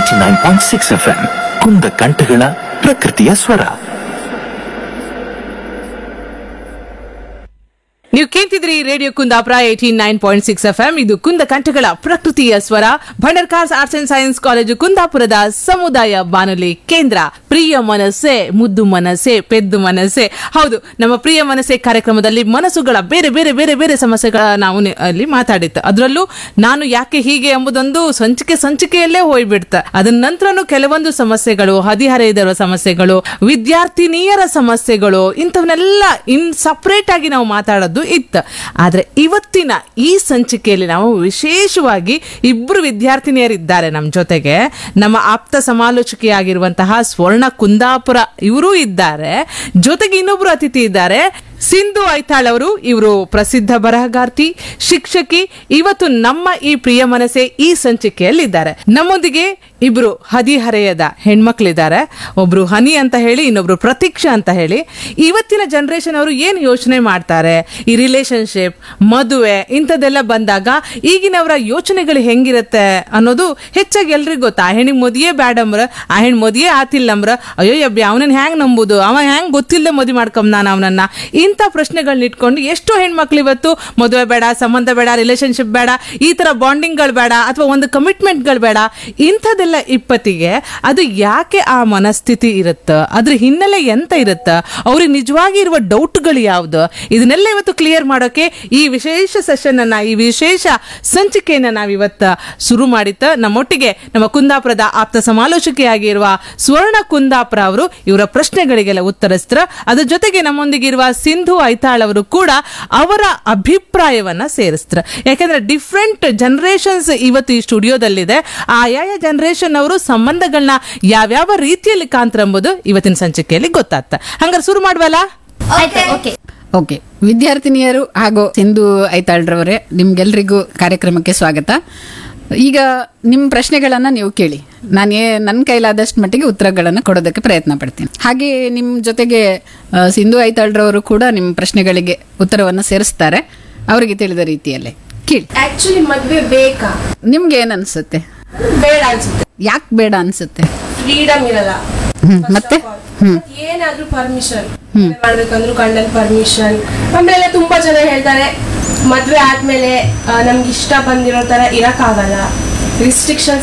eighty nine point six FM ಎಂ ಕುಂದ ಕಂಠಗಳ ಪ್ರಕೃತಿಯ ಸ್ವರ ನೀವು ಕೇಳ್ತಿದ್ರಿ radio Kundapura eighty nine point six FM ಎಂ ಇದು ಕುಂದ ಕಂಠಗಳ ಪ್ರಕೃತಿಯ ಸ್ವರ Bhandarkars arts and science college ಕುಂದಾಪುರದ ಸಮುದಾಯ ಬಾನುಲಿ ಕೇಂದ್ರ ಪ್ರಿಯ ಮನಸ್ಸೆ ಮುದ್ದು ಮನಸ್ಸೆ ಪೆದ್ದು ಮನಸ್ಸೆ ಹೌದು ನಮ್ಮ ಪ್ರಿಯ ಮನಸ್ಸೆ ಕಾರ್ಯಕ್ರಮದಲ್ಲಿ ಮನಸ್ಸುಗಳ ಬೇರೆ ಬೇರೆ ಬೇರೆ ಬೇರೆ ಸಮಸ್ಯೆಗಳ ನಾವು ನಿ- ಅಲ್ಲಿ ಮಾತಾಡಿತ್ತು ಅದರಲ್ಲೂ ನಾನು ಯಾಕೆ ಹೀಗೆ ಎಂಬುದೊಂದು ಸಂಚಿಕೆ ಸಂಚಿಕೆಯಲ್ಲೇ ಹೋಗ್ಬಿಡ್ತ ಅದರ ನಂತರನು ಕೆಲವೊಂದು ಸಮಸ್ಯೆಗಳು ಹದಿಹರೆಯದವರ ಸಮಸ್ಯೆಗಳು ವಿದ್ಯಾರ್ಥಿನಿಯರ ಸಮಸ್ಯೆಗಳು ಇಂಥವನ್ನೆಲ್ಲ ಇನ್ ಸಪರೇಟ್ ಆಗಿ ನಾವು ಮಾತಾಡೋದು ಇತ್ತು ಆದ್ರೆ ಇವತ್ತಿನ ಈ ಸಂಚಿಕೆಯಲ್ಲಿ ನಾವು ವಿಶೇಷವಾಗಿ ಇಬ್ರು ವಿದ್ಯಾರ್ಥಿನಿಯರಿದ್ದಾರೆ ನಮ್ಮ ಜೊತೆಗೆ ನಮ್ಮ ಆಪ್ತ ಸಮಾಲೋಚಕಿಯಾಗಿರುವಂತಹ ಸ್ವರ್ಣ ಕುಂದಾಪುರ ಇವರೂ ಇದ್ದಾರೆ ಜೊತೆಗೆ ಇನ್ನೊಬ್ರು ಅತಿಥಿ ಇದ್ದಾರೆ ಸಿಂಧು ಐತಾಳ್ ಅವರು ಇವರು ಪ್ರಸಿದ್ಧ ಬರಹಗಾರ್ತಿ ಶಿಕ್ಷಕಿ ಇವತ್ತು ನಮ್ಮ ಈ ಪ್ರಿಯ ಮನಸ್ಸೆ ಈ ಸಂಚಿಕೆಯಲ್ಲಿದ್ದಾರೆ ನಮ್ಮೊಂದಿಗೆ ಇಬ್ರು ಹದಿಹರೆಯದ ಹೆಣ್ಮಕ್ಳಿದ್ದಾರೆ ಒಬ್ರು ಹನಿ ಅಂತ ಹೇಳಿ ಇನ್ನೊಬ್ರು ಪ್ರತೀಕ್ಷಾ ಅಂತ ಹೇಳಿ ಇವತ್ತಿನ ಜನರೇಷನ್ ಅವರು ಏನು ಯೋಚನೆ ಮಾಡ್ತಾರೆ ಈ ರಿಲೇಶನ್ಶಿಪ್ ಮದುವೆ ಇಂಥದ್ದೆಲ್ಲ ಬಂದಾಗ ಈಗಿನವರ ಯೋಚನೆಗಳು ಹೆಂಗಿರುತ್ತೆ ಅನ್ನೋದು ಹೆಚ್ಚಾಗಿ ಎಲ್ರಿಗೂ ಗೊತ್ತಾ ಆ ಹೆಣ್ಣಿಗೆ ಮದುವೆ ಬ್ಯಾಡಂಬ್ರ ಆ ಹೆಣ್ಣು ಮದುವೆ ಆತಿಲ್ಲಂಬ್ರ ಅಯ್ಯೋ ಯಬ್ಬಿ ಅವನನ್ನ ಹ್ಯಾಂಗ್ ನಂಬುದು ಅವ ಹ್ಯಾಂಗ್ ಗೊತ್ತಿಲ್ಲದೆ ಮದುವೆ ಮಾಡ್ಕೊಂಬ ನಾನು ಅವನನ್ನ ಇಂಥ ಪ್ರಶ್ನೆಗಳನ್ನ ಇಟ್ಕೊಂಡು ಎಷ್ಟೋ ಹೆಣ್ಮಕ್ಳು ಇವತ್ತು ಮದುವೆ ಬೇಡ ಸಂಬಂಧ ಬೇಡ ರಿಲೇಶನ್ಶಿಪ್ ಬೇಡ ಈ ತರ ಬಾಂಡಿಂಗ್ಗಳು ಬೇಡ ಅಥವಾ ಒಂದು ಕಮಿಟ್ಮೆಂಟ್ಗಳು ಬೇಡ ಇಂಥದ್ದೆಲ್ಲ ಇಪ್ಪತ್ತಿಗೆ ಅದು ಯಾಕೆ ಆ ಮನಸ್ಥಿತಿ ಇರುತ್ತೆ ಅದ್ರ ಹಿನ್ನೆಲೆ ಎಂತ ಇರುತ್ತೆ ಅವ್ರಿಗೆ ನಿಜವಾಗಿ ಇರುವ ಡೌಟ್ಗಳು ಯಾವ್ದು ಇದನ್ನೆಲ್ಲ ಇವತ್ತು ಕ್ಲಿಯರ್ ಮಾಡೋಕೆ ಈ ವಿಶೇಷ ಸೆಷನ್ ಅನ್ನ ಈ ವಿಶೇಷ ಸಂಚಿಕೆಯನ್ನ ನಾವು ಇವತ್ತು ಶುರು ಮಾಡಿತ್ತ ನಮ್ಮೊಟ್ಟಿಗೆ ನಮ್ಮ ಕುಂದಾಪುರದ ಆಪ್ತ ಸಮಾಲೋಚಕಿಯಾಗಿರುವ ಸುವರ್ಣ ಕುಂದಾಪುರ ಅವರು ಇವರ ಪ್ರಶ್ನೆಗಳಿಗೆಲ್ಲ ಉತ್ತರಿಸ್ತಾರ ಅದ್ರ ಜೊತೆಗೆ ನಮ್ಮೊಂದಿಗಿರುವ ಸಿಂಧು ಐತಾಳ್ ಅವರು ಕೂಡ ಅವರ ಅಭಿಪ್ರಾಯವನ್ನ ಸೇರಿಸ್ತಾರ ಯಾಕಂದ್ರೆ ಡಿಫ್ರೆಂಟ್ ಜನರೇಷನ್ಸ್ ಇವತ್ತು ಈ ಸ್ಟುಡಿಯೋದಲ್ಲಿದೆ ಆಯಾಯ ಜನರೇಷನ್ ಅವರು ಸಂಬಂಧಗಳನ್ನ ಯಾವ್ಯಾವ ರೀತಿಯಲ್ಲಿ ಕಾಂತ್ರ ಎಂಬುದು ಇವತ್ತಿನ ಸಂಚಿಕೆಯಲ್ಲಿ ಗೊತ್ತಾಗ್ತ ಹಂಗಾರೆ ಶುರು ಮಾಡುವಲ್ಲ ಓಕೆ ಓಕೆ ವಿದ್ಯಾರ್ಥಿನಿಯರು ಹಾಗೂ ಸಿಂಧು ಐತಾಳ್ರವರೇ ನಿಮ್ಗೆಲ್ರಿಗೂ ಕಾರ್ಯಕ್ರಮಕ್ಕೆ ಸ್ವಾಗತ ಈಗ ನಿಮ್ಮ ಪ್ರಶ್ನೆಗಳನ್ನ ನೀವು ಕೇಳಿ ನಾನು ಏ ನನ್ನ ಕೈಲಾದಷ್ಟು ಮಟ್ಟಿಗೆ ಉತ್ತರಗಳನ್ನು ಕೊಡೋದಕ್ಕೆ ಪ್ರಯತ್ನ ಪಡ್ತೀನಿ ಹಾಗೆ ನಿಮ್ಮ ಜೊತೆಗೆ ಆ, ಸಿಂಧು ಐತಾಳ್ರವರು ಕೂಡ ನಿಮ್ಮ ಪ್ರಶ್ನೆಗಳಿಗೆ ಉತ್ತರವನ್ನು ಸೇರಿಸ್ತಾರೆ ಅವರಿಗೆ ತಿಳಿದ ರೀತಿಯಲ್ಲೇ ಕೇಳಿ ಆಕ್ಚುಲಿ ಮದ್ವೆ ಬೇಕಾ ನಿಮ್ಗೆ ಏನ್ ಅನ್ಸುತ್ತೆ ಬೇಡ ಅನ್ಸುತ್ತೆ ಯಾಕೆ ಬೇಡ ಅನ್ಸುತ್ತೆ ಫ್ರೀಡಮ್ ಇರಲ್ಲ ಹ್ಮ್ ಮತ್ತೆ ಹ್ಮ್ ಮತ್ತ್ ಏನಾದ್ರೂ ಪರ್ಮಿಷನ್ ಮಾಡ್ಬೇಕಂದ್ರು ಗಂಡನ್ ಪರ್ಮಿಷನ್ ಆಮೇಲೆ ತುಂಬಾ ಜನ ಹೇಳ್ತಾರೆ ಮದ್ವೆ ಆದ್ಮೇಲೆ ಆ, ನಮ್ಗೆ ಇಷ್ಟ ಬಂದಿರೋ ತರ ಇರಕ್ಕಾಗಲ್ಲ ರಿಸ್ಟ್ರಿಕ್ಷನ್ಸ್